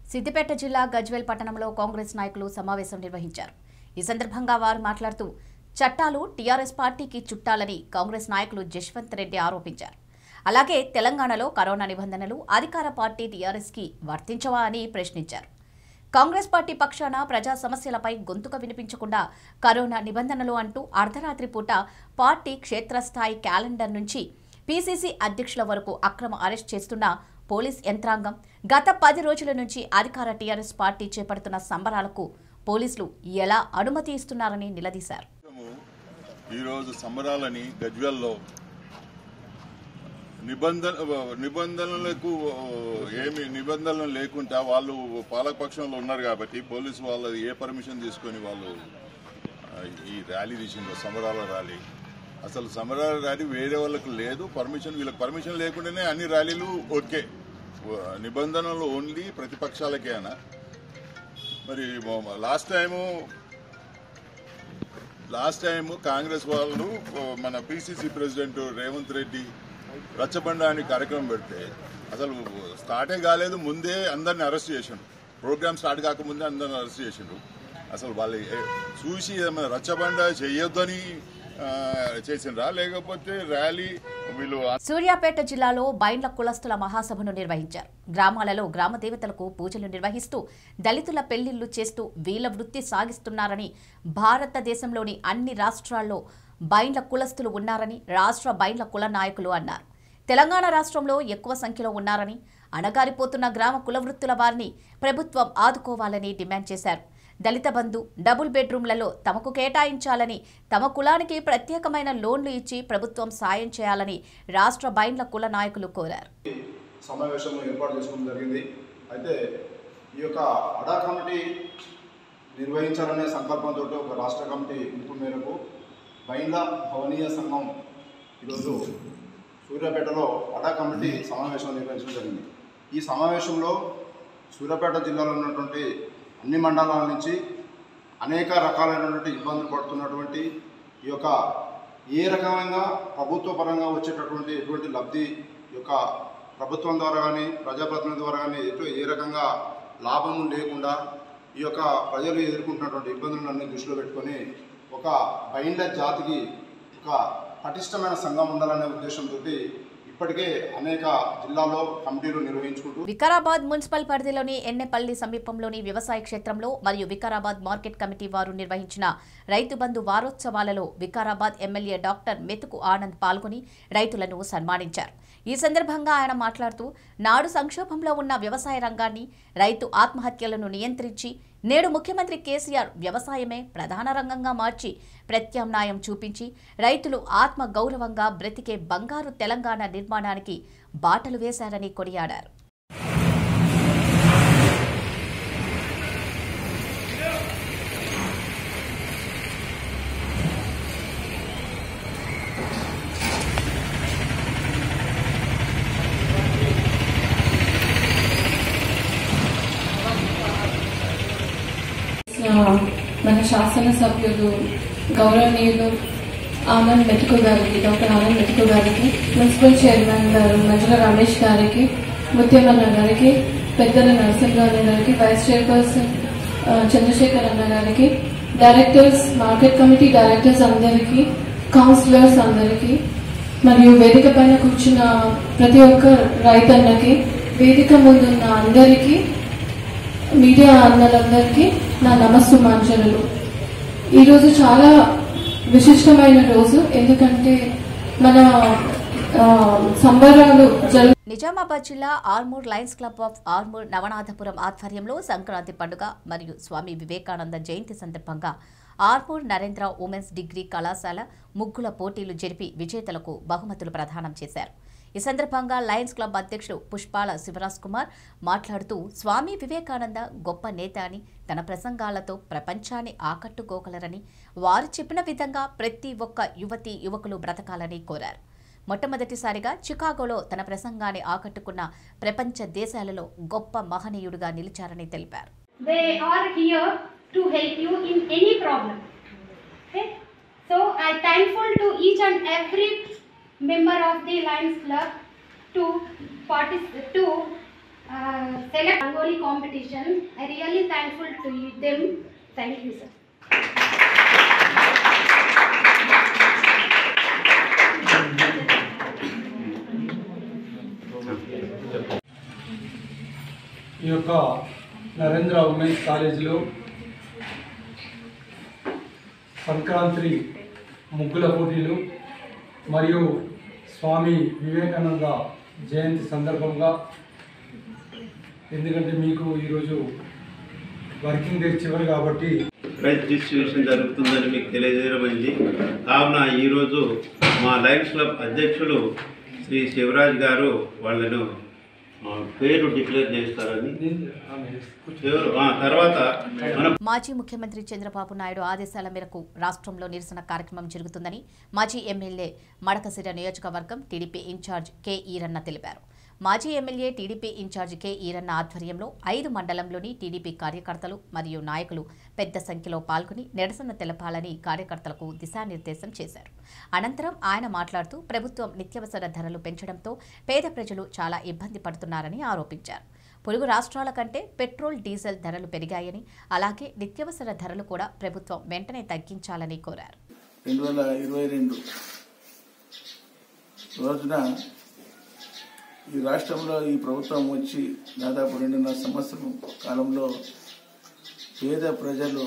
సిద్దిపేట జిల్లా గజ్వేల్ పట్టణంలో కాంగ్రెస్ నాయకులు సమావేశం నిర్వహించారు ఈ సందర్భంగా వారు మాట్లాడుతూ చట్టాలు టీఆర్ఎస్ పార్టీకి చుట్టాలని కాంగ్రెస్ నాయకులు జశ్వంత్ రెడ్డి ఆరోపించారు అలాగే తెలంగాణలో కరోనా నిబంధనలు అధికార పార్టీ టీఆర్ఎస్కి వర్తించవా అని ప్రశ్నించారు కాంగ్రెస్ పార్టీ పక్షాన ప్రజా సమస్యలపై గొంతుక వినిపించకుండా కరోనా నిబంధనలు అంటూ అర్ధరాత్రి పూట పార్టీ క్షేత్రస్థాయి క్యాలెండర్ నుంచి పీసీసీ అధ్యక్షుల వరకు అక్రమ అరెస్ట్ చేస్తున్న పోలీస్ యంత్రాంగం గత పది రోజుల నుంచి అధికార టీఆర్ఎస్ పార్టీ చేపడుతున్న సంబరాలకు పోలీసులు ఎలా అనుమతి ఇస్తున్నారని నిలదీశారు ఈరోజు సంబరాలని గజ్వెల్లో నిబంధన నిబంధనలకు ఏమి నిబంధనలు లేకుండా వాళ్ళు పాలకపక్షంలో ఉన్నారు కాబట్టి పోలీసు వాళ్ళు ఏ పర్మిషన్ తీసుకొని వాళ్ళు ఆ, ఈ ర్యాలీ తీసిండ్రు సమరాల ర్యాలీ అసలు సమరాల ర్యాలీ వేరే వాళ్ళకి లేదు పర్మిషన్ వీళ్ళకి పర్మిషన్ లేకుండానే అన్ని ర్యాలీలు ఓకే నిబంధనలు ఓన్లీ ప్రతిపక్షాలకేనా మరి last time last time Congress వాళ్ళు ఓ, మన పిసిసి ప్రెసిడెంట్ రేవంత్ రెడ్డి రచ్చబండ అని కార్యక్రమం పెడితే అసలు స్టార్టే కాలేదు ముందే అందరిని అరెస్ట్ చేసిండు ప్రోగ్రామ్ స్టార్ట్ కాకముందే అందరిని అరెస్ట్ చేసిండు అసలు వాళ్ళు ఏ- చూసి ఏమైనా రచ్చబండ చేయొద్దని ఆ, చేసిండ్రా లేకపోతే ర్యాలీ వీళ్ళు సూర్యాపేట జిల్లాలో బైండ్ల కులస్తుల మహాసభను నిర్వహించారు గ్రామాలలో గ్రామ దేవతలకు పూజలు నిర్వహిస్తూ దళితుల పెళ్లిళ్లు చేస్తూ వీళ్ళ వృత్తి సాగిస్తున్నారని భారతదేశంలోని అన్ని రాష్ట్రాల్లో బైండ్ల కులస్తులు ఉన్నారని రాష్ట్ర బైండ్ల కుల నాయకులు అన్నారు తెలంగాణ రాష్ట్రంలో ఎక్కువ సంఖ్యలో ఉన్నారని అణగారిపోతున్న గ్రామ కుల వృత్తుల వారిని ప్రభుత్వం ఆదుకోవాలని డిమాండ్ చేశారు దళిత బంధు డబుల్ బెడ్రూమ్లలో తమకు కేటాయించాలని తమ కులానికి ప్రత్యేకమైన లోన్లు ఇచ్చి ప్రభుత్వం సాయం చేయాలని రాష్ట్ర బైండ్ల కుల నాయకులు కోరారు సమావేశం ఏర్పాటు చేసుకోవడం జరిగింది అయితే ఈ యొక్క అడా కమిటీ నిర్వహించాలనే సంకల్పంతో ఒక రాష్ట్ర కమిటీ పిలుపు మేరకు బైండ్ల భవనీయ సంఘం ఈరోజు సూర్యాపేటలో అడా కమిటీ సమావేశం నిర్వహించడం జరిగింది ఈ సమావేశంలో సూర్యాపేట జిల్లాలో ఉన్నటువంటి అన్ని మండలాల నుంచి అనేక రకాలైనటువంటి ఇబ్బందులు పడుతున్నటువంటి ఈ యొక్క ఏ రకమైన ప్రభుత్వ పరంగా వచ్చేటటువంటి ఎటువంటి లబ్ధి ఈ యొక్క ప్రభుత్వం ద్వారా కానీ ప్రజాప్రతినిధి ద్వారా కానీ ఎటు ఏ రకంగా లాభము లేకుండా ఈ యొక్క ప్రజలు ఎదుర్కొంటున్నటువంటి ఇబ్బందులన్నీ దృష్టిలో పెట్టుకొని ఒక బైండ్ల జాతికి ఒక పటిష్టమైన సంఘం ఉండాలనే ఉద్దేశంతో ఇప్పటికే అనేక జిల్లాల్లో కమిటీలు నిర్వహించుకుంటూ వికారాబాద్ మున్సిపల్ పరిధిలోని ఎన్నెపల్లి సమీపంలోని వ్యవసాయ క్షేత్రంలో మరియు వికారాబాద్ మార్కెట్ కమిటీ వారు నిర్వహించిన రైతు బంధు వారోత్సవాలలో వికారాబాద్ ఎమ్మెల్యే డాక్టర్ మెతుకు ఆనంద్ పాల్గొని రైతులను సన్మానించారు ఈ సందర్భంగా ఆయన మాట్లాడుతూ నాడు సంక్షోభంలో ఉన్న వ్యవసాయ రంగాన్ని రైతు ఆత్మహత్యలను నియంత్రించి నేడు ముఖ్యమంత్రి కేసీఆర్ వ్యవసాయమే ప్రధాన రంగంగా మార్చి ప్రత్యామ్నాయం చూపించి రైతులు ఆత్మ గౌరవంగా బ్రతికే బంగారు తెలంగాణ నిర్మాణానికి బాటలు వేశారని కొనియాడారు ఆ, మన శాసనసభ్యులు గౌరవనీయులు ఆనంద్ మెతుకు గారికి డాక్టర్ ఆనంద్ మెతుకు గారికి మున్సిపల్ చైర్మన్ గారు మంజుల రమేష్ గారికి ముత్యమన్న గారికి పెద్దల నరసింహరావు గారికి వైస్ చైర్పర్సన్ ఆ, చంద్రశేఖర్ అన్న గారికి డైరెక్టర్స్ మార్కెట్ కమిటీ డైరెక్టర్స్ అందరికీ కౌన్సిలర్స్ అందరికీ మరియు వేదిక పైన కూర్చున్న ప్రతి ఒక్క రైతన్నకి వేదిక ముందున్న అందరికీ మీడియా అన్నలందరికీ నా నమస్సుమాంజలు ఈరోజు చాలా విశిష్టమైన రోజు ఎందుకంటే మన ఆ, సంబరాలు జరుగు నిజామాబాద్ జిల్లా Armoor lions club of Armoor Navanathapuram ఆధ్వర్యంలో సంక్రాంతి పండుగ మరియు స్వామి వివేకానంద జయంతి సందర్భంగా ఆర్మూర్ నరేంద్ర ఉమెన్స్ డిగ్రీ కళాశాల ముగ్గుల పోటీలు జరిపి విజేతలకు బహుమతులు ప్రదానం చేశారు ఈ సందర్భంగా లయన్స్ క్లబ్ అధ్యక్షుడు పుష్పాల శివరాజ్ కుమార్ మాట్లాడుతూ స్వామి వివేకానంద గొప్ప నేత అని తన ప్రసంగాలతో ప్రపంచాన్ని ఆకట్టుకోగలరని వారు చెప్పిన విధంగా ప్రతి ఒక్క యువతి యువకులు బ్రతకాలని కోరారు మొట్టమొదటిసారిగా చికాగోలో తన ప్రసంగాన్ని ఆకట్టుకున్న ప్రపంచ దేశాలలో గొప్ప మహనీయుడిగా నిలిచారని తెలిపారు they are here to help you in any problem okay so i thankful to each and every member of the lions club to partic- to uh, select Rangoli competition. I really thankful to you- them. Thank you, sir. ఈ యొక్క Narendra women's కాలేజీలో సంక్రాంతి ముగ్గుల పోటీలు మరియు స్వామి వివేకానంద జయంతి సందర్భంగా ఎందుకంటే మీకు ఈరోజు వర్కింగ్ డే చివరి కాబట్టి ప్రైజ్ డిస్ట్రిబ్యూషన్ జరుగుతుందని మీకు తెలియజేయమైంది కావున ఈరోజు మా లయన్స్ క్లబ్ అధ్యక్షులు శ్రీ శివరాజ్ గారు వాళ్ళను ఆ, పేరు డిక్లేర్ చేస్తారని ఎవరు ఆ, తర్వాత మన మాజీ ముఖ్యమంత్రి చంద్రబాబు నాయుడు ఆదేశాల మేరకు రాష్ట్రంలో నిరసన కార్యక్రమం జరుగుతుందని మాజీ ఎమ్మెల్యే మడకసిర నియోజకవర్గం టీడీపీ ఇన్ఛార్జ్ కె ఈరన్న తెలిపారు మాజీ MLA TDP incharge K Eeranna ఆధ్వర్యంలో ఐదు మండలంలోని టీడీపీ కార్యకర్తలు మరియు నాయకులు పెద్ద సంఖ్యలో పాల్గొని నిరసన తెలపాలని కార్యకర్తలకు దిశానిర్దేశం చేశారు అనంతరం ఆయన మాట్లాడుతూ ప్రభుత్వం నిత్యావసర ధరలు పెంచడంతో పేద ప్రజలు చాలా ఇబ్బంది పడుతున్నారని ఆరోపించారు పొరుగు రాష్ట్రాల కంటే పెట్రోల్ డీజిల్ ధరలు పెరిగాయని అలాగే నిత్యావసర ధరలు కూడా ప్రభుత్వం వెంటనే తగ్గించాలని కోరారు రెండు వేల ఇరవై రెండు రోజున ఈ రాష్ట్రంలో ఈ ప్రభుత్వం వచ్చి దాదాపు రెండున్నర సంవత్సరం కాలంలో పేద ప్రజలు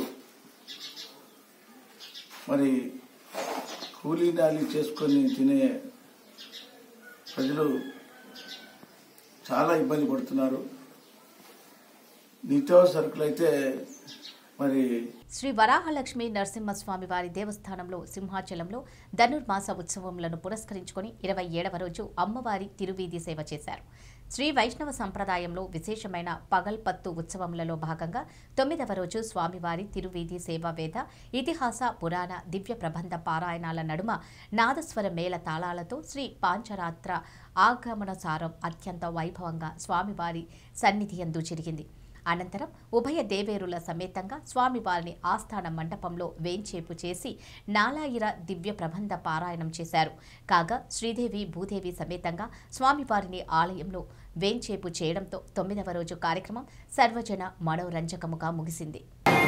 మరి కూలీ నాలి చేసుకొని తినే ప్రజలు చాలా ఇబ్బంది పడుతున్నారు నిత్యావసర సరుకులు అయితే మరి శ్రీ వరాహలక్ష్మి నరసింహస్వామి వారి దేవస్థానంలో సింహాచలంలో ధనుర్మాస ఉత్సవములను పురస్కరించుకొని ఇరవై ఏడవ రోజు అమ్మవారి తిరువీధి సేవ చేశారు శ్రీ వైష్ణవ సంప్రదాయంలో విశేషమైన పగల్పత్తు ఉత్సవములలో భాగంగా తొమ్మిదవ రోజు స్వామివారి తిరువీధి సేవ వేద ఇతిహాస పురాణ దివ్య ప్రబంధ పారాయణాల నడుమ నాదస్వర మేళ తాళాలతో శ్రీ పాంచరాత్ర ఆగమనసారం అత్యంత వైభవంగా స్వామివారి సన్నిధి యందు జరిగింది అనంతరం ఉభయ దేవేరుల సమేతంగా స్వామివారిని ఆస్థాన మండపంలో వేంచేపు చేసి నాలాయిర దివ్య ప్రబంధ పారాయణం చేశారు కాగా శ్రీదేవి భూదేవి సమేతంగా స్వామివారిని ఆలయంలో వేంచేపు చేయడంతో తొమ్మిదవ రోజు కార్యక్రమం సర్వజన మనోరంజకముగా ముగిసింది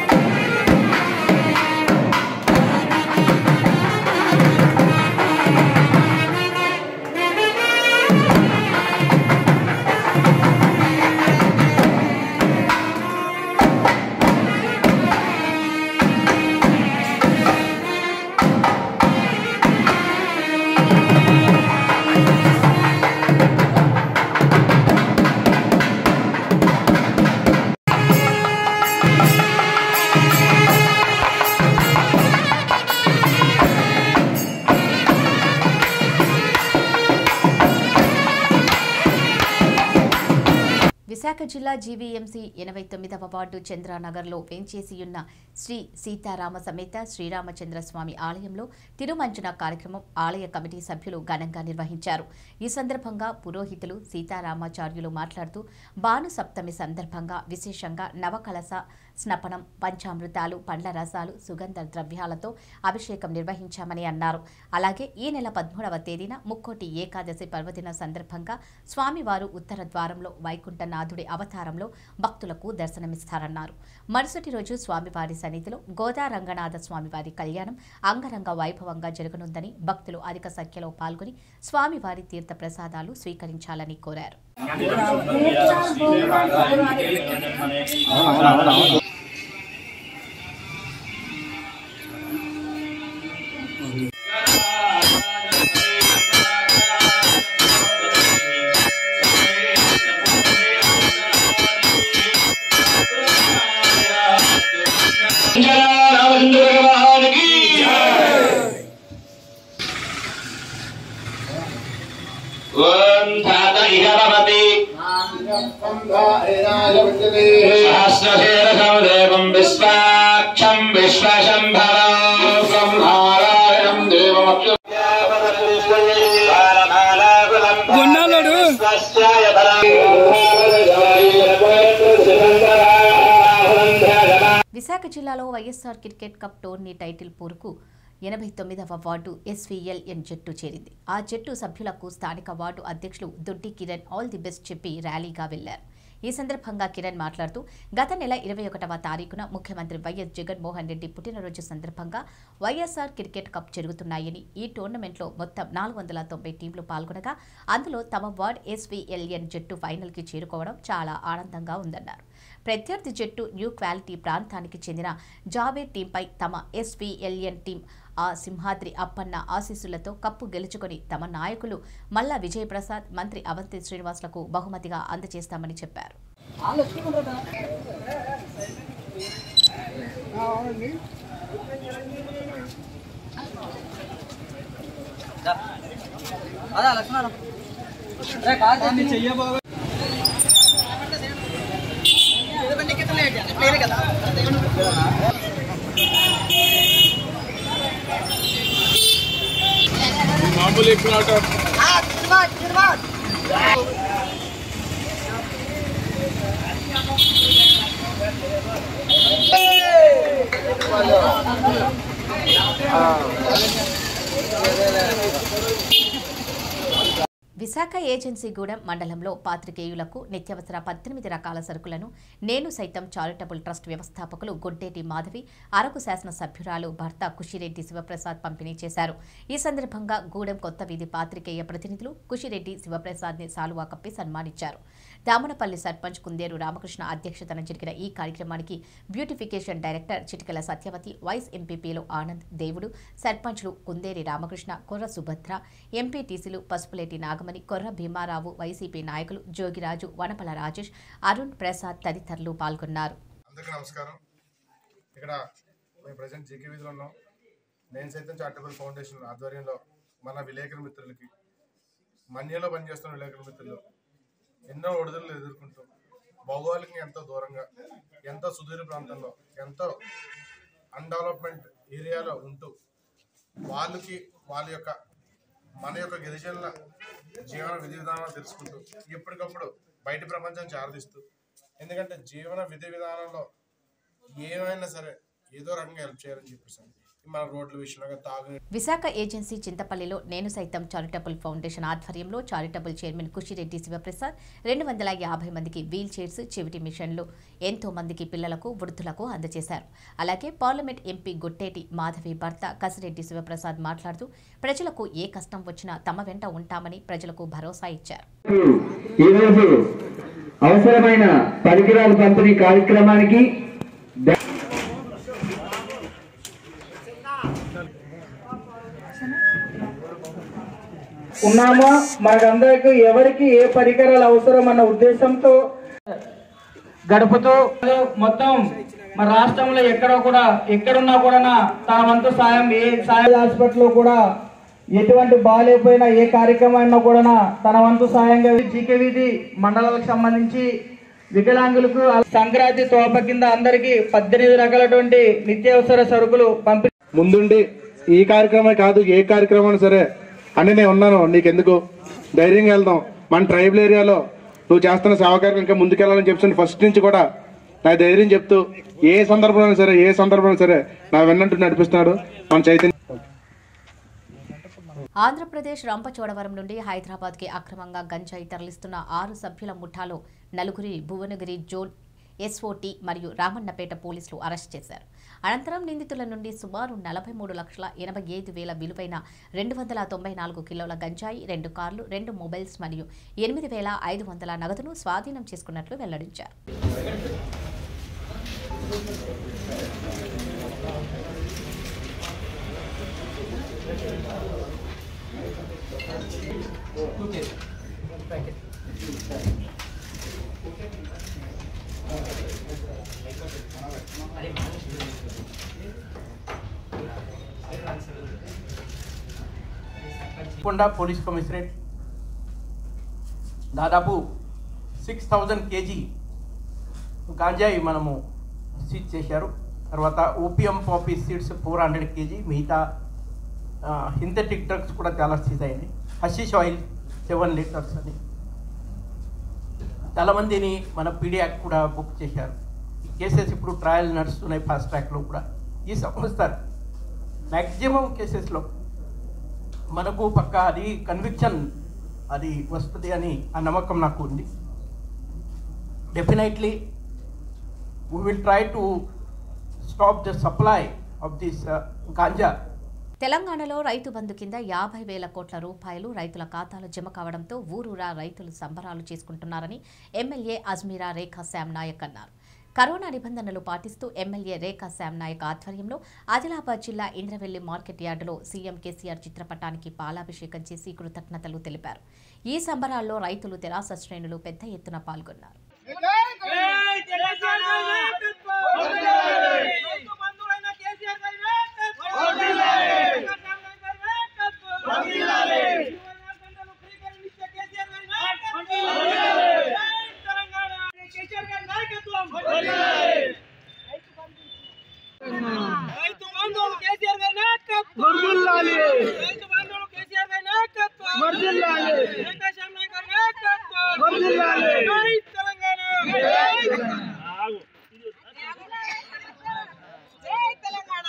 విశాఖ జిల్లా జీవీఎంసీ ఎనభై తొమ్మిదవ వార్డు చంద్రానగర్లో వేంచేసియున్న శ్రీ సీతారామ సమేత శ్రీరామచంద్ర స్వామి ఆలయంలో తిరుమంజన కార్యక్రమం ఆలయ కమిటీ సభ్యులు ఘనంగా నిర్వహించారు ఈ సందర్భంగా పురోహితులు సీతారామాచార్యులు మాట్లాడుతూ భాను సప్తమి సందర్భంగా విశేషంగా నవకలస స్నపనం పంచామృతాలు పండ్ల రసాలు సుగంధ ద్రవ్యాలతో అభిషేకం నిర్వహించామని అన్నారు అలాగే ఈ నెల పదమూడవ తేదీన ముక్కోటి ఏకాదశి పర్వదిన సందర్భంగా స్వామివారు ఉత్తర ద్వారంలో వైకుంఠనాథుడి అవతారంలో భక్తులకు దర్శనమిస్తారన్నారు మరుసటి రోజు స్వామివారి సన్నిధిలో గోదా రంగనాథ స్వామివారి కళ్యాణం అంగరంగ వైభవంగా జరగనుందని భక్తులు అధిక సంఖ్యలో పాల్గొని స్వామివారి తీర్థ ప్రసాదాలు స్వీకరించాలని కోరారు ఓం ధాత ఇహ భవతి సహస్రశీర్షం దేవం విశ్వాక్షం విశ్వశంభరం బ్రహ్మారాయణం దేవమక్ష విశాఖ జిల్లాలో YSR cricket cup tourney title పోరుకు ఎనభై తొమ్మిదవ వార్డు ఎస్వీఎల్ఎన్ జట్టు చేరింది ఆ జట్టు సభ్యులకు స్థానిక వార్డు అధ్యక్షులు దొడ్డి కిరణ్ ఆల్ ది బెస్ట్ చెప్పి ర్యాలీగా వెళ్లారు ఈ సందర్భంగా కిరణ్ మాట్లాడుతూ గత నెల ఇరవై ఒకటవ తారీఖున ముఖ్యమంత్రి వైఎస్ జగన్మోహన్ రెడ్డి పుట్టినరోజు సందర్భంగా వైఎస్ఆర్ క్రికెట్ కప్ జరుగుతున్నాయని ఈ టోర్నమెంట్లో మొత్తం నాలుగు వందల తొంభై టీంలు పాల్గొనగా అందులో తమ వార్డ్ ఎస్వీఎల్ఎన్ జట్టు ఫైనల్కి చేరుకోవడం చాలా ఆనందంగా ఉందన్నారు ప్రత్యర్థి జట్టు న్యూ క్వాలిటీ ప్రాంతానికి చెందిన జావేద్ టీంపై తమ ఎస్వీఎల్ఎన్ టీం ఆ సింహాద్రి అప్పన్న ఆశీస్సులతో కప్పు గెలుచుకొని తమ నాయకులు మల్లా విజయప్రసాద్ మంత్రి అవంతి శ్రీనివాసులకు బహుమతిగా అందజేస్తామని చెప్పారు విశాఖ ఏజెన్సీగూడెం మండలంలో పాత్రికేయులకు నిత్యావసర పద్దెనిమిది రకాల సరుకులను నేను సైతం చారిటబుల్ ట్రస్ట్ వ్యవస్థాపకులు గొడ్డేటి మాధవి అరకు శాసన సభ్యురాలు భర్త కుషిరెడ్డి శివప్రసాద్ పంపిణీ చేశారు ఈ సందర్భంగా గూడెం కొత్త వీధి పాత్రికేయ ప్రతినిధులు కుషిరెడ్డి శివప్రసాద్ ని సాలువా కప్పి సన్మానించారు దామనపల్లి సర్పంచ్ కుందేరు రామకృష్ణ అధ్యక్షతన జరిగిన ఈ కార్యక్రమానికి beautification director Chitikala Satyavathi vice ఎంపీపీలు ఆనంద్ దేవుడు సర్పంచ్లు కుందేరి రామకృష్ణ కొర్ర సుభద్ర ఎంపీటీసీలు పసుపులేటి నాగమణి కొర్ర భీమారావు వైసీపీ నాయకులు జోగిరాజు వనపల రాజేష్ అరుణ్ ప్రసాద్ తదితరులు పాల్గొన్నారు అందరికీ నమస్కారం ఇక్కడ మేము ప్రజెంట్ జీకే వీధిలో ఉన్నాం నేను సైతం చారిటబుల్ ఫౌండేషన్ ఆధ్వర్యంలో మన విలేకరు మిత్రులకి మన్యలో పనిచేస్తున్న విలేకరు మిత్రులు ఎన్నో ఒడిదులు ఎదుర్కొంటూ భౌగోళికంగా ఎంతో దూరంగా ఎంతో సుదూర ప్రాంతంలో ఎంతో అన్డెవలప్మెంట్ ఏరియాలో ఉంటూ వాళ్ళకి వాళ్ళ యొక్క మన యొక్క గిరిజనుల జీవన విధి విధానాలు తెలుసుకుంటూ ఎప్పటికప్పుడు బయట ప్రపంచం చారదీస్తూ ఎందుకంటే జీవన విధి విధానంలో ఏమైనా సరే ఏదో రకంగా హెల్ప్ చేయాలని చెప్పేసి మన రోడ్ల విషయంలో తాగు విశాఖ ఏజెన్సీ చింతపల్లిలో నేను సైతం చారిటబుల్ ఫౌండేషన్ ఆధ్వర్యంలో చారిటబుల్ చైర్మన్ కుషిరెడ్డి శివప్రసాద్ రెండు వందల యాభై మందికి వీల్ చైర్స్ చెవిటి మిషన్లు ఎంతో మందికి పిల్లలకు వృద్ధులకు అందజేశారు అలాగే పార్లమెంట్ ఎంపీ గొట్టేటి మాధవి భర్త కసిరెడ్డి శివప్రసాద్ మాట్లాడుతూ ప్రజలకు ఏ కష్టం వచ్చినా తమ వెంట ఉంటామని ప్రజలకు భరోసా ఇచ్చారు ఈరోజు అవసరమైన పరికరాల పంపిణీ కార్యక్రమానికి ద- ఉన్నామో మనకందరికి ఎవరికి ఏ పరికరాలు అవసరం అన్న ఉద్దేశంతో గడుపుతూ మొత్తం మన రాష్ట్రంలో ఎక్కడ కూడా ఎక్కడున్నా కూడా తన వంతు సాయం ఏ సాయం హాస్పిటల్లో కూడా ఎటువంటి బాగాలేకపోయినా ఏ కార్యక్రమం అయినా కూడా తన వంతు సాయంగా జీకే వీధి మండలాలకు సంబంధించి వికలాంగులకు సంక్రాంతి తోప కింద అందరికి పద్దెనిమిది రకాలటువంటి నిత్యావసర సరుకులు పంపి ముందుండి ఈ కార్యక్రమమే కాదు ఏ కార్యక్రమం సరే అని నేను ఉన్నాను నీకెందుకు ధైర్యంగా వెళ్దాం మన ట్రైబల్ ఏరియాలో నువ్వు చేస్తున్న సేవా కార్యక్రమం ఇంకా ముందుకెళ్ళాలని చెప్తున్న ఫస్ట్ నుంచి కూడా నా ధైర్యం చెప్తూ ఏ సందర్భంలో సరే ఏ సందర్భంలో సరే నా వెన్నంటూ నడిపిస్తున్నాడు మన చైతన్య ఆంధ్రప్రదేశ్ రంపచోడవరం నుండి హైదరాబాద్కి అక్రమంగా గంజాయి తరలిస్తున్న ఆరు సభ్యుల ముఠాలో నలుగురి భువనగిరి జోన్ ఎస్ఓటి మరియు రామన్నపేట పోలీసులు అరెస్ట్ చేశారు అనంతరం నిందితుల నుండి సుమారు నలభై మూడు లక్షల ఎనభై ఐదు వేల విలువైన రెండు వందల తొంభై నాలుగు కిలోల గంజాయి రెండు కార్లు రెండు మొబైల్స్ మరియు ఎనిమిది వేల ఐదు వందల నగదును స్వాధీనం చేసుకున్నట్లు వెల్లడించారు కొండ పోలీస్ కమిషనరేట్ దాదాపు సిక్స్ థౌజండ్ కేజీ గాంజాయి మనము సీజ్ చేశారు తర్వాత opium poppy seeds four hundred KG మిగతా సింథెటిక్ డ్రగ్స్ కూడా చాలా సీజ్ అయ్యాయి హషీష్ ఆయిల్ సెవెన్ లీటర్స్ అని చాలామందిని మన పీడియాక్ కూడా బుక్ చేశారు ఈ కేసెస్ ఇప్పుడు ట్రయల్ నడుస్తున్నాయి ఫాస్ట్ ట్రాక్లో కూడా ఈ సంస్థ మ్యాక్సిమం కేసెస్లో మనకు పక్క అది కన్విక్షన్ అది వస్తుంది అని ఆ నమ్మకం నాకు ఉంది definitely we will try to stop the supply of this uh, ganja తెలంగాణలో రైతు బంధు కింద యాభై వేల కోట్ల రూపాయలు రైతుల ఖాతాలో జమ కావడంతో ఊరూరా రైతులు సంబరాలు చేసుకుంటున్నారని ఎమ్మెల్యే అజ్మీరా రేఖా శ్యామ్ నాయక్ అన్నారు కరోనా నిబంధనలు పాటిస్తూ ఎమ్మెల్యే రేఖా శ్యామ్ నాయక్ ఆధ్వర్యంలో ఆదిలాబాద్ జిల్లా ఇంద్రవెల్లి మార్కెట్ యార్డులో సీఎం కేసీఆర్ చిత్రపటానికి పాలాభిషేకం చేసి కృతజ్ఞతలు తెలిపారు ఈ సంబరాల్లో రైతులు తెరాస శ్రేణులు పెద్ద ఎత్తున పాల్గొన్నారు రైతు బంధువులు కేసీఆర్ గారి నాయకత్వం వర్ధిల్లాలి రైతు బంధువులు కేసీఆర్ గారి నాయకత్వం వర్ధిల్లాలి వెంకటేశ్వర నాయక్ గారి నాయకత్వం వర్ధిల్లాలి జై తెలంగాణ జై జై తెలంగాణ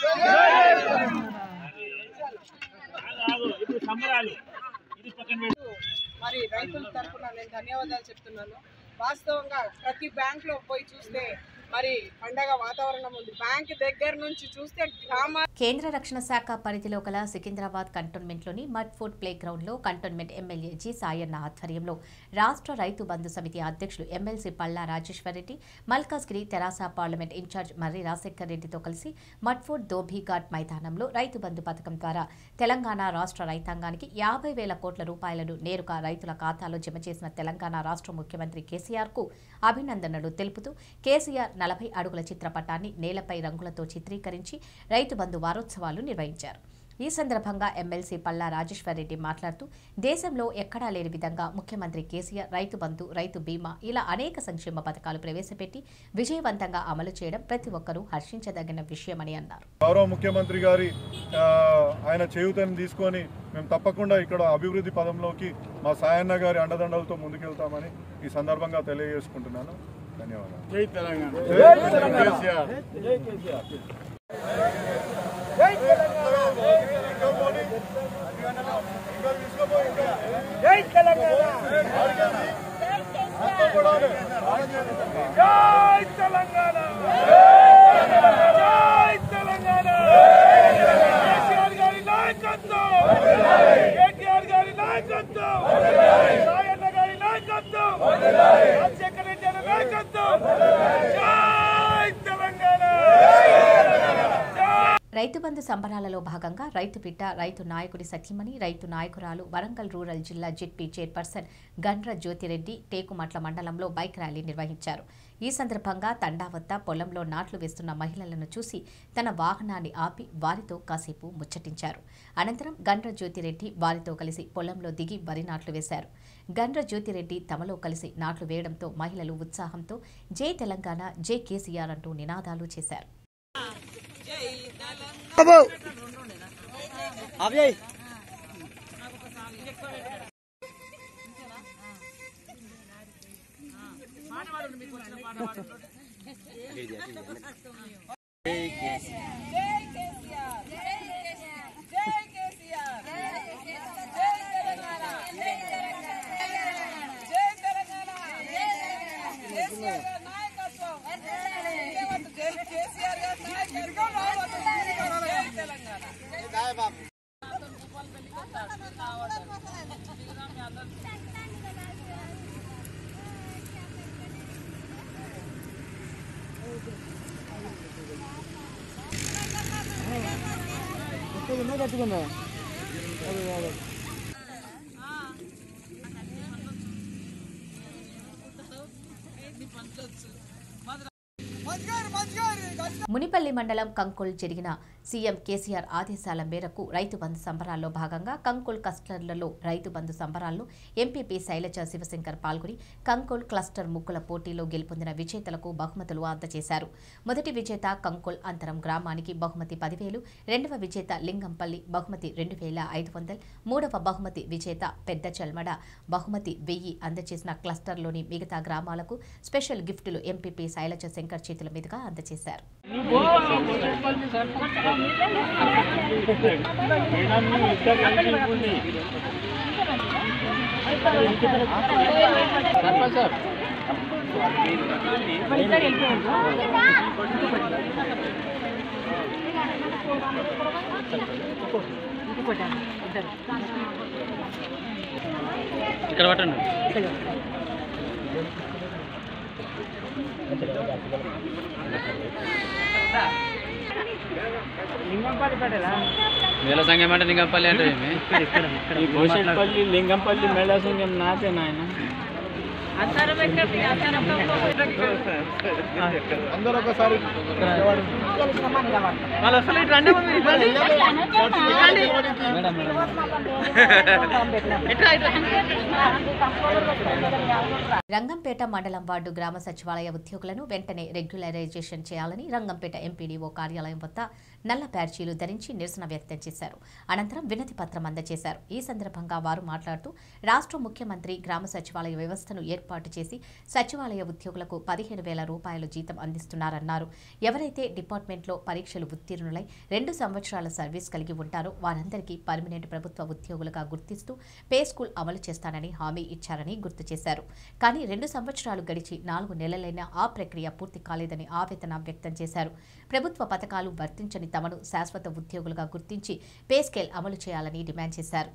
ఇప్పుడు సంబరాలు ఇది పక్కన పెట్టు. మరి రైతుల తరఫున నేను ధన్యవాదాలు చెప్తున్నాను వాస్తవంగా ప్రతి బ్యాంక్ లో పోయి చూస్తే మరి పండగ వాతావరణం ఉంది బ్యాంక్ దగ్గర నుంచి చూస్తే గ్రామ కేంద్ర రక్షణ శాఖ పరిధిలో గల సికింద్రాబాద్ కంటోన్మెంట్లోని మడ్ ఫుడ్ ప్లే గ్రౌండ్లో కంటోన్మెంట్ ఎమ్మెల్యే జి సాయన్న ఆధ్వర్యంలో రాష్ట్ర రైతు బంధు సమితి అధ్యక్షులు MLC Palla Rajeshwarreddy Malkajgiri Terasa parliament incharge Marri Rajasekhar రెడ్డితో కలిసి మడ్ ఫుడ్ దోభీఘాట్ మైదానంలో రైతు బంధు పథకం ద్వారా తెలంగాణ రాష్ట్ర రైతాంగానికి యాభై వేల కోట్ల రూపాయలను నేరుగా రైతుల ఖాతాలో జమ చేసిన తెలంగాణ రాష్ట్ర ముఖ్యమంత్రి కేసీఆర్ కు అభినందనలు తెలుపుతూ కేసీఆర్ నలభై అడుగుల చిత్రపటాన్ని నేలపై రంగులతో చిత్రీకరించి రైతు బంధు వారోత్సవాలు నిర్వహించారు ఈ సందర్భంగా ఎమ్మెల్సీ పల్లా రాజేశ్వరరెడ్డి మాట్లాడుతూ దేశంలో ఎక్కడా లేని విధంగా ముఖ్యమంత్రి కేసీఆర్ రైతు బంధు రైతు బీమా ఇలా అనేక సంక్షేమ పథకాలు ప్రవేశపెట్టి విజయవంతంగా అమలు చేయడం ప్రతి ఒక్కరూ హర్షించదగిన విషయమని అన్నారు గౌరవ ముఖ్యమంత్రి గారి ఆ, ఆయన చేయూతని తీసుకొని మేము తప్పకుండా ఇక్కడ అభివృద్ధి పదంలోకి మా సాయన్న గారి అండదండలతో ముందుకెళ్తామని ఈ సందర్భంగా తెలియజేసుకుంటున్నాను ధన్యవాదాలు జై తెలంగాణ జై తెలంగాణ. కేసీఆర్. జై కేసీఆర్ జై తెలంగాణ జై తెలంగాణ జై తెలంగాణ కేసీఆర్ గారి నాయకత్వం కేటీఆర్ గారి నాయకత్వం సాయన్న గారి నాయకత్వం రాజశేఖర రెడ్డి గారి నాయకత్వం జై తెలంగాణ రైతు బంధు సంబరాలలో భాగంగా రైతు బిడ్డ రైతు నాయకుడి సతీమణి రైతు నాయకురాలు వరంగల్ రూరల్ జిల్లా జెడ్పీ చైర్పర్సన్ గండ్ర జ్యోతిరెడ్డి టేకుమట్ల మండలంలో బైక్ ర్యాలీ నిర్వహించారు ఈ సందర్భంగా తండా వద్ద పొలంలో నాట్లు వేస్తున్న మహిళలను చూసి తన వాహనాన్ని ఆపి వారితో కాసేపు ముచ్చటించారు అనంతరం గండ్ర జ్యోతిరెడ్డి వారితో కలిసి పొలంలో దిగి వరి నాట్లు వేశారు గండ్ర జ్యోతిరెడ్డి తమలో కలిసి నాట్లు వేయడంతో మహిళలు ఉత్సాహంతో జై తెలంగాణ జై కేసీఆర్ అంటూ నినాదాలు చేశారు కట్టుకుందా మునిపల్లి మండలం కంకుల్ జరిగిన సీఎం కేసీఆర్ ఆదేశాల మేరకు రైతు బంధు సంబరాల్లో భాగంగా కంకుల్ క్లస్టర్లలో రైతు బంధు సంబరాల్లో ఎంపీపీ శైలజ శివశంకర్ పాల్గొని కంకుల్ క్లస్టర్ ముక్కుల పోటీలో గెలుపొందిన విజేతలకు బహుమతులు అందజేశారు మొదటి విజేత కంకుల్ అంతరం గ్రామానికి బహుమతి పదివేలు రెండవ విజేత లింగంపల్లి బహుమతి రెండు వేల ఐదు వందలు మూడవ బహుమతి విజేత పెద్ద చల్మడ బహుమతి వెయ్యి అందజేసిన క్లస్టర్లోని మిగతా గ్రామాలకు స్పెషల్ గిఫ్టులు ఎంపీపీ శైలజ శంకర్ చేతుల మీదుగా అందజేశారు సర్పంచ్ సార్ ఇక్కడ పట్టండి వేల సంఘం అంటే లింగంపల్లి అంటే ఏమి ఈ గోషెట్పల్లి లింగంపల్లి మేళ సంఘం నాదే నాయన అందరూ ఒకసారి వాళ్ళు అసలు ఇటు రండి మీరు ఇటు రండి. ఇటు రండి. ఇట్రా, ఇట్రా. రంగంపేట మండలం వార్డు గ్రామ సచివాలయ ఉద్యోగులను వెంటనే రెగ్యులరైజేషన్ చేయాలని రంగంపేట ఎంపీడీఓ కార్యాలయం వద్ద నల్ల ప్యాడ్జీలు ధరించి నిరసన వ్యక్తం చేశారు అనంతరం వినతి పత్రం అందజేశారు ఈ సందర్భంగా వారు మాట్లాడుతూ రాష్ట్ర ముఖ్యమంత్రి గ్రామ సచివాలయ వ్యవస్థను ఏర్పాటు చేసి సచివాలయ ఉద్యోగులకు పదిహేను వేల రూపాయల జీతం అందిస్తున్నారన్నారు ఎవరైతే డిపార్ట్మెంట్లో పరీక్షలు ఉత్తీర్ణులై రెండు సంవత్సరాల సర్వీస్ కలిగి ఉంటారో వారందరికీ పర్మనెంట్ ప్రభుత్వ ఉద్యోగులుగా గుర్తిస్తూ పే స్కూల్ అమలు చేస్తానని హామీ ఇచ్చారని గుర్తు చేశారు కానీ రెండు సంవత్సరాలు గడిచి నాలుగు నెలలైనా ఆ ప్రక్రియ పూర్తి కాలేదని ఆవేదన వ్యక్తం చేశారు ప్రభుత్వ పథకాలు వర్తించని తమను శాశ్వత ఉద్యోగులుగా గుర్తించి పే స్కేల్ అమలు చేయాలని డిమాండ్ చేశారు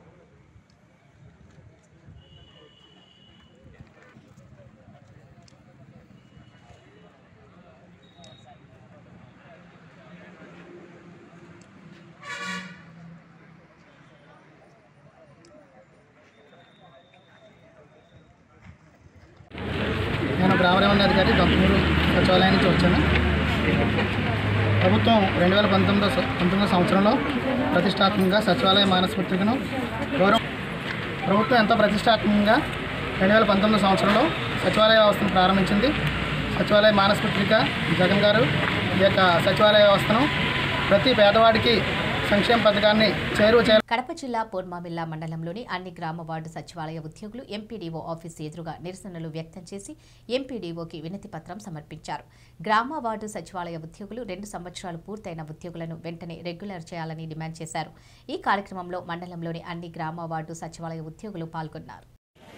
నేను గ్రామ రెవెన్యూ అధికారి దొంతమూరు సచివాలయం నుంచి వచ్చాను ప్రభుత్వం రెండు వేల పంతొమ్మిదో స- పంతొమ్మిదో సంవత్సరంలో ప్రతిష్టాత్మకంగా సచివాలయ మానస్పత్రికను గౌరవ ప్రభుత్వం ఎంతో ప్రతిష్టాత్మకంగా రెండు వేల పంతొమ్మిదో సంవత్సరంలో సచివాలయ వ్యవస్థను ప్రారంభించింది సచివాలయ మానస్పత్రిక జగన్ గారు ఈ యొక్క సచివాలయ వ్యవస్థను ప్రతి పేదవాడికి సంక్షేమ పథకాన్ని చేరువ చేయాలి కడప జిల్లా పోర్మామిల్లా మండలంలోని అన్ని గ్రామ వార్డు సచివాలయ ఉద్యోగులు ఎంపీడీఓ ఆఫీస్ ఎదురుగా నిరసనలు వ్యక్తం చేసి ఎంపీడీఓకి వినతి పత్రం సమర్పించారు గ్రామ వార్డు సచివాలయ ఉద్యోగులు రెండు సంవత్సరాలు పూర్తయిన ఉద్యోగులను వెంటనే రెగ్యులర్ చేయాలని డిమాండ్ చేశారు ఈ కార్యక్రమంలో మండలంలోని అన్ని గ్రామ వార్డు సచివాలయ ఉద్యోగులు పాల్గొన్నారు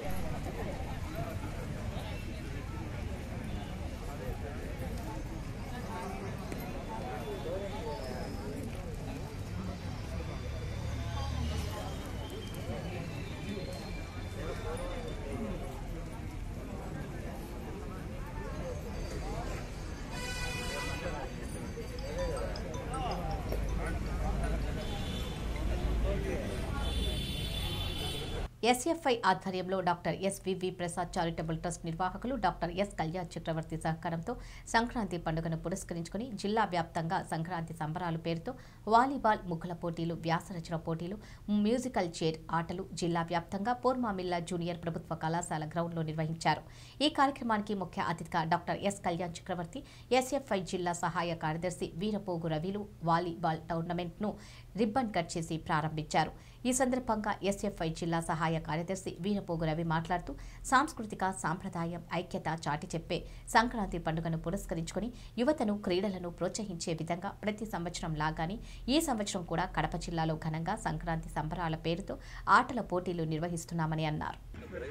ఎస్ఎఫ్ఐ ఆధ్వర్యంలో doctor SVV Prasad charitable trust నిర్వాహకులు డాక్టర్ ఎస్ కళ్యాణ్ చక్రవర్తి సహకారంతో సంక్రాంతి పండుగను పురస్కరించుకుని జిల్లా వ్యాప్తంగా సంక్రాంతి సంబరాలు పేరుతో వాలీబాల్ ముగ్గుల పోటీలు వ్యాసరచన పోటీలు మ్యూజికల్ చైర్ ఆటలు జిల్లా వ్యాప్తంగా పోర్మామిల్లా జూనియర్ ప్రభుత్వ కళాశాల గ్రౌండ్లో నిర్వహించారు ఈ కార్యక్రమానికి ముఖ్య అతిథిగా doctor S Kalyan Chakravarthy SFI జిల్లా సహాయ కార్యదర్శి వీరపోగు రవిలు వాలీబాల్ టోర్నమెంట్ను రిబ్బన్ కట్ చేసి ప్రారంభించారు ఈ సందర్భంగా ఎస్ఎఫ్ఐ జిల్లా సహాయ కార్యదర్శి వీరపోగు రవి మాట్లాడుతూ సాంస్కృతిక సాంప్రదాయం ఐక్యత చాటి చెప్పే సంక్రాంతి పండుగను పురస్కరించుకొని యువతను క్రీడలను ప్రోత్సహించే విధంగా ప్రతి సంవత్సరం లాగానే ఈ సంవత్సరం కూడా కడప జిల్లాలో ఘనంగా సంక్రాంతి సంబరాల పేరుతో ఆటల పోటీలు నిర్వహిస్తున్నామని అన్నారు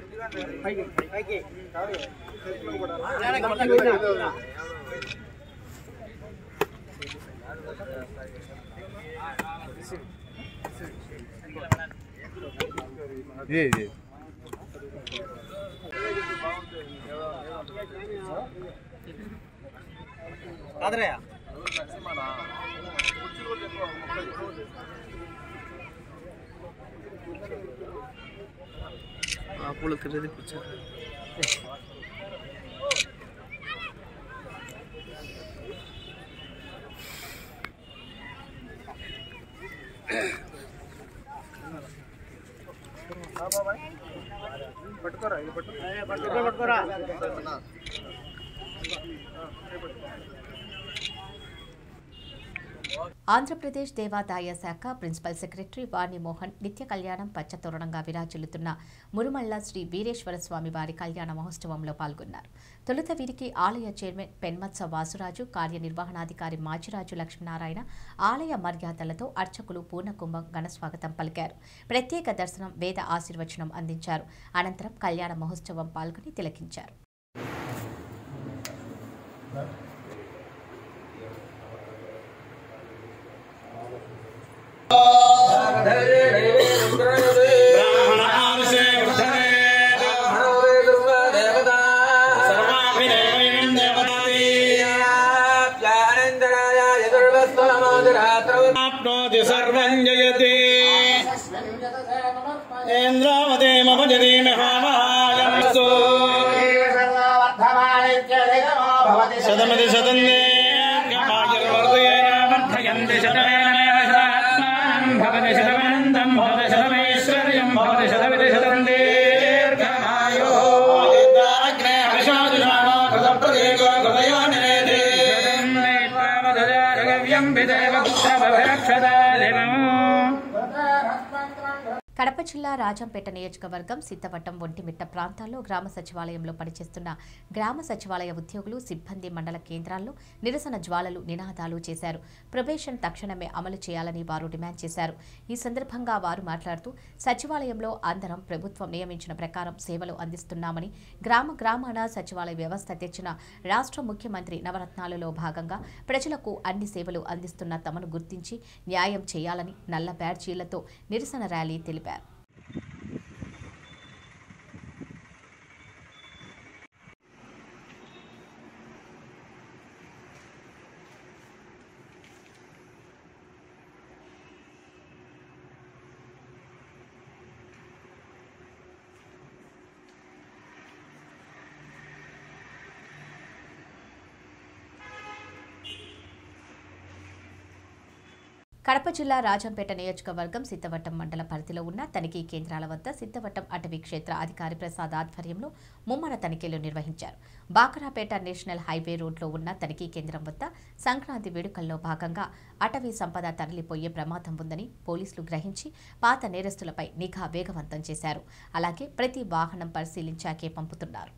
కాదరయ్య పూల తిరిగి కూర్చోరు పట్టుకోరా ఇది పట్టు పట్టుకో పట్టుకోరా ఆంధ్రప్రదేశ్ దేవాదాయ శాఖ ప్రిన్సిపల్ సెక్రటరీ వాణిమోహన్ నిత్య కళ్యాణం పచ్చతోరణంగా విరాజిల్లుతున్న మురుమళ్ళ శ్రీ వీరేశ్వర స్వామి వారి కళ్యాణ మహోత్సవంలో పాల్గొన్నారు తొలుత వీరికి ఆలయ చైర్మన్ పెన్మత్స వాసురాజు కార్యనిర్వహణాధికారి మాచిరాజు లక్ష్మీనారాయణ ఆలయ మర్యాదలతో అర్చకులు పూర్ణకుంభం ఘనస్వాగతం పలికారు ప్రత్యేక దర్శనం వేద ఆశీర్వచనం అందించారు అనంతరం కళ్యాణ మహోత్సవం పాల్గొని తిలకించారు ఆప్నోతి సర్వం జయతి ఇంద్రావతే మభజతి మహామహాయమస్తు శతమతి శతందే వర్ధయంతి శతమేనమేవ శతాత్మానం భవతి శతమనంతం భవతి శతమైశ్వర్యం భవతి శతమితి శతం దీర్ఘమాయో అగ్నే హర్షాదుషామో కృతప్రదేశో కృతయో నివేదే శతం నేత్రావధజారగవ్యం విదేవ పుత్రభక్షదాదిమము కడప జిల్లా రాజంపేట నియోజకవర్గం సిద్ధవటం ఒంటిమిట్ట ప్రాంతాల్లో గ్రామ సచివాలయంలో పనిచేస్తున్న గ్రామ సచివాలయ ఉద్యోగులు సిబ్బంది మండల కేంద్రాల్లో నిరసన జ్వాలలు నినాదాలు చేశారు ప్రొబేషన్ తక్షణమే అమలు చేయాలని వారు డిమాండ్ చేశారు ఈ సందర్భంగా వారు మాట్లాడుతూ సచివాలయంలో అందరం ప్రభుత్వం నియమించిన ప్రకారం సేవలు అందిస్తున్నామని గ్రామ గ్రామాన సచివాలయ వ్యవస్థ తెచ్చిన రాష్ట్ర ముఖ్యమంత్రి నవరత్నాలలో భాగంగా ప్రజలకు అన్ని సేవలు అందిస్తున్న తమను గుర్తించి న్యాయం చేయాలని నల్ల బ్యాడ్జీలతో నిరసన ర్యాలీ తెలిపారు కడప జిల్లా రాజంపేట నియోజకవర్గం సిద్ధవట్టం మండల పరిధిలో ఉన్న తనిఖీ కేంద్రాల వద్ద సిద్ధవట్టం అటవీ క్షేత్ర అధికారి ప్రసాద్ ఆధ్వర్యంలో ముమ్మర తనిఖీలు నిర్వహించారు బాకరాపేట నేషనల్ హైవే రోడ్లో ఉన్న తనిఖీ కేంద్రం వద్ద సంక్రాంతి వేడుకల్లో భాగంగా అటవీ సంపద తరలిపోయే ప్రమాదం ఉందని పోలీసులు గ్రహించి పాత నేరస్తులపై నిఘా వేగవంతం చేశారు అలాగే ప్రతి వాహనం పరిశీలించాకే పంపుతున్నారు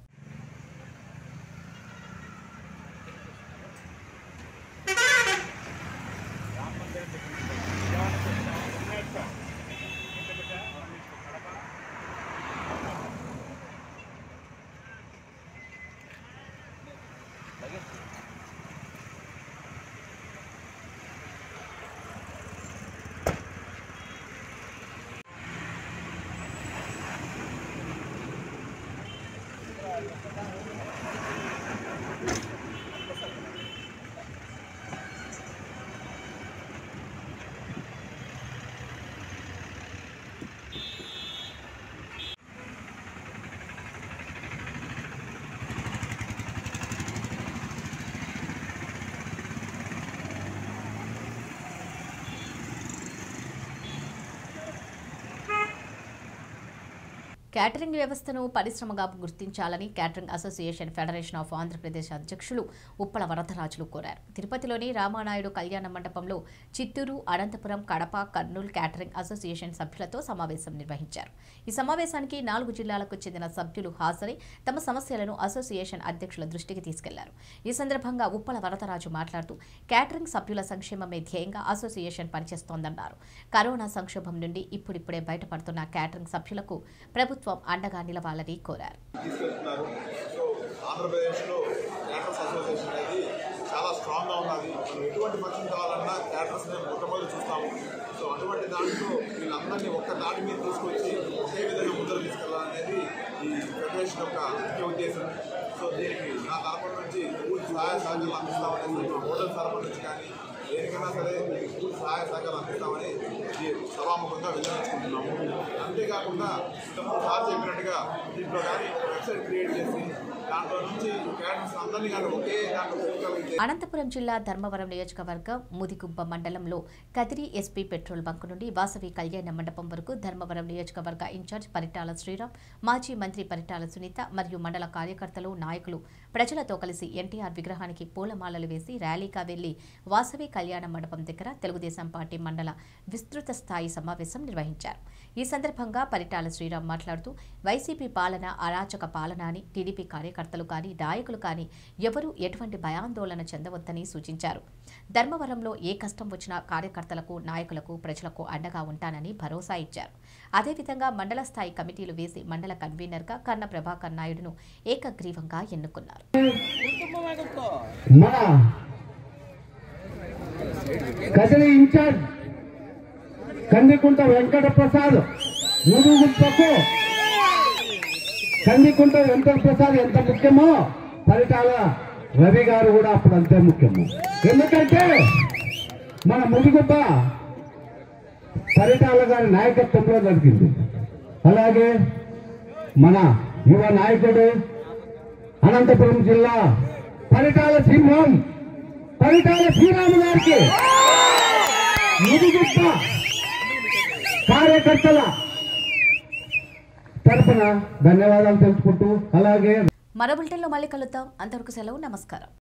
క్యాటరింగ్ వ్యవస్థను పరిశ్రమగా గుర్తించాలని catering association federation of Andhra Pradesh అధ్యక్షులు ఉప్పల వరదరాజులు కోరారు తిరుపతిలోని రామానాయుడు కళ్యాణ మండపంలో చిత్తూరు అనంతపురం కడప కర్నూలు క్యాటరింగ్ అసోసియేషన్ సభ్యులతో సమావేశం నిర్వహించారు ఈ సమావేశానికి నాలుగు జిల్లాలకు చెందిన సభ్యులు హాజరై తమ సమస్యలను అసోసియేషన్ అధ్యక్షుల దృష్టికి తీసుకెళ్లారు ఈ సందర్భంగా ఉప్పల వరదరాజు మాట్లాడుతూ క్యాటరింగ్ సభ్యుల సంక్షేమమే ధ్యేయంగా అసోసియేషన్ పనిచేస్తోందన్నారు కరోనా సంక్షోభం నుండి ఇప్పుడిప్పుడే బయటపడుతున్న క్యాటరింగ్ సభ్యులకు ప్రభుత్వం అండగా నిలవాలని కోరారు తీసుకెళ్తున్నారు సో ఆంధ్రప్రదేశ్లో క్యాటర్స్ అసోసియేషన్ అనేది చాలా స్ట్రాంగ్గా ఉన్నది మనం ఎటువంటి ఫంక్షన్ కావాలన్నా క్యాటర్స్ మొట్టమొదటి చూస్తాము సో అటువంటి దాంట్లో వీళ్ళందరినీ ఒక్క దాటి మీద తీసుకొచ్చి ఒకే విధంగా ముందరు తీసుకెళ్లాలనేది ఈ ఫెడరేషన్ యొక్క ముఖ్య ఉద్దేశం సో దీనికి నా తరఫు నుంచి పూర్తి సహాయ సహకారాలు అందిస్తామనేది మా హోటల్ తరఫు నుంచి కానీ దేనికైనా సరే మీకు పూర్తి సహాయ సహకారాలు అందిస్తామని ఈ సభాముఖంగా విన్నవించుకుంటున్నాము అంతేకాకుండా ఇంతకుముందు సార్ చెప్పినట్టుగా దీంట్లో కానీ వెబ్సైట్ క్రియేట్ చేసి దాంట్లో నుంచి క్యాడర్స్ అందరినీ కానీ ఒకే దాంట్లో పెట్టుకోగలిగితే అనంతపురం జిల్లా ధర్మవరం నియోజకవర్గం ముదిగుంప మండలంలో కదిరి ఎస్పీ పెట్రోల్ బంక్ నుండి వాసవి కళ్యాణ మండపం వరకు ధర్మవరం నియోజకవర్గ ఇన్ఛార్జ్ పరిటాల శ్రీరామ్ మాజీ మంత్రి పరిటాల సునీత మరియు మండల కార్యకర్తలు నాయకులు ప్రజలతో కలిసి ఎన్టీఆర్ విగ్రహానికి పూలమాలలు వేసి ర్యాలీగా వెళ్లి వాసవి కళ్యాణ మండపం దగ్గర తెలుగుదేశం పార్టీ మండల విస్తృత స్థాయి సమావేశం నిర్వహించారు ఈ సందర్భంగా పరిటాల శ్రీరామ్ మాట్లాడుతూ వైసీపీ పాలన అరాచక పాలన అని టీడీపీ కార్యకర్తలు కానీ నాయకులు కానీ ఎవరూ ఎటువంటి భయాందోళన చెందవద్దని సూచించారు ధర్మవరంలో ఏ కష్టం వచ్చినా కార్యకర్తలకు నాయకులకు ప్రజలకు అండగా ఉంటానని భరోసా ఇచ్చారు అదేవిధంగా మండల స్థాయి కమిటీలు వేసి మండల కన్వీనర్గా కన్న ప్రభాకర్ నాయుడును ఏకగ్రీవంగా ఎన్నుకున్నారు మన కదిలి ఇన్ఛార్జ్ కందికుంట వెంకట ప్రసాద్ మురుగుంటకు కందికుంట వెంకట ప్రసాద్ ఎంత ముఖ్యమో పరిటాల రవి గారు కూడా అప్పుడు అంతే ముఖ్యము ఎందుకంటే మన మురుగుబ్బ పరిటాల గారి నాయకత్వంలో జరిగింది అలాగే మన యువ నాయకుడు అనంతపురం జిల్లా పరిటాల సింహం పరిటాల శ్రీరాము గారికి మురుగుప్ప కార్యకర్తల తరపున ధన్యవాదాలు తెలుసుకుంటూ అలాగే మరో బులెటిన్లో మళ్ళీ కలుద్దాం అంతవరకు సెలవు నమస్కారం